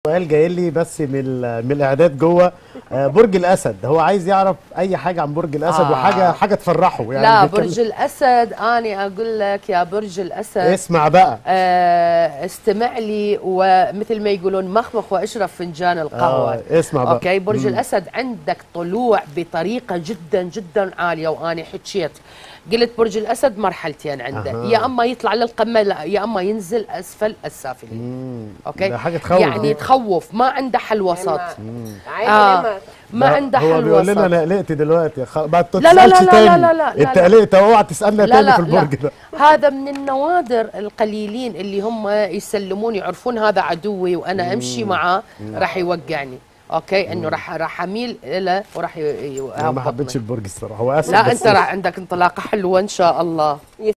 سؤال جاي لي بس من ال- من الاعداد جوه آه، برج الاسد هو عايز يعرف اي حاجه عن برج الاسد آه. وحاجه حاجه تفرحه يعني لا بيتكلم- برج الاسد اني اقول لك يا برج الاسد اسمع بقى آه استمع لي ومثل ما يقولون مخمخ واشرب فنجان القهوه آه، اسمع بقى. اوكي برج مم. الاسد عندك طلوع بطريقه جدا جدا عاليه واني حكيت قلت برج الاسد مرحلتين عنده أها. يا اما يطلع للقمه لا يا اما ينزل اسفل السافلين مم. اوكي ده حاجه تخوف يعني دي. تخوف ما عنده حل وسط عادي آه. لما ما ده عنده هو حل بيقول لنا وسط انا قلقت دلوقتي خ... ما لا، لا، تسالش لا، لا، تاني لا، لا، لا، انت لا. قلقت اوعى تسالنا لا تاني لا في البرج لا ده هذا من النوادر القليلين اللي هم يسلمون يعرفون هذا عدوي وانا امشي معاه راح يوقعني اوكي انه راح راح اميل له وراح ي- ي- انا ما يهبطني. حبيتش البرج الصراحه هو اسد لا بس انت راح عندك انطلاقه حلوه ان شاء الله